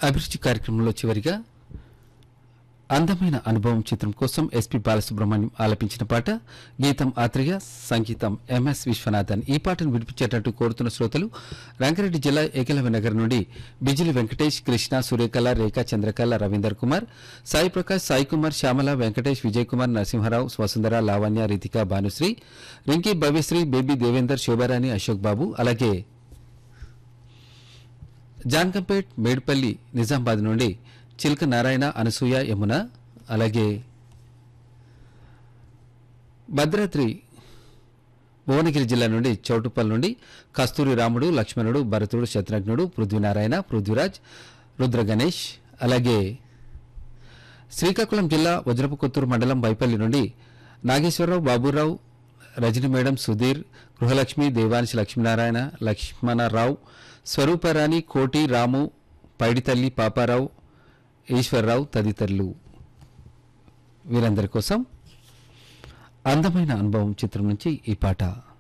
అభిరుచి కార్యక్రమంలో చివరిగా అందమైన అనుభవం చిత్రం కోసం ఎస్పి బాలసుబ్రహ్మణ్యం ఆలపించిన పాట గీతం ఆత్రేయ సంగీతం ఎంఎస్ విశ్వనాథన్ ఈ పాటను వినిపించేటట్టు కోరుతున్న శ్రోతలు రంగారెడ్డి జిల్లా ఏకలవ్య నగర్ నుండి బిజిలి వెంకటేష్ కృష్ణ సూర్యకళ రేఖ చంద్రకళ రవీందర్ కుమార్ సాయి ప్రకాష్ సాయి కుమార్ శ్యామల వెంకటేష్ విజయ్ కుమార్ నరసింహారావు వసుంధర లావణ్య రితిక భానుశ్రీ రింకీ భవ్యశ్రీ బేబీ దేవేందర్ శోభారాణి అశోక్ బాబు అలాగే జాన్కంపేట్ మేడ్పల్లి నిజామాబాద్ నుండి చిల్క నారాయణ అనసూయ యమున అలాగే భద్రాద్రి భువనగిరి జిల్లా నుండి చౌటుప్పల్ నుండి కస్తూరి రాముడు లక్ష్మణుడు భరతుడు శత్రుఘ్నుడు పృథ్వీనారాయణ పృథ్వీరాజ్ రుద్ర గణేష్ అలాగే శ్రీకాకుళం జిల్లా వజ్రపు కొత్తూరు మండలం బైపల్లి నుండి నాగేశ్వరరావు బాబురావు రజని మేడం సుధీర్ గృహలక్ష్మి దేవాంశి లక్ష్మీనారాయణ లక్ష్మణరావు స్వరూపరాణి కోటి రాము పైడితల్లి పాపారావు ఈశ్వరరావు తదితరులు వీరందరి కోసం అందమైన అనుభవం చిత్రం నుంచి ఈ పాట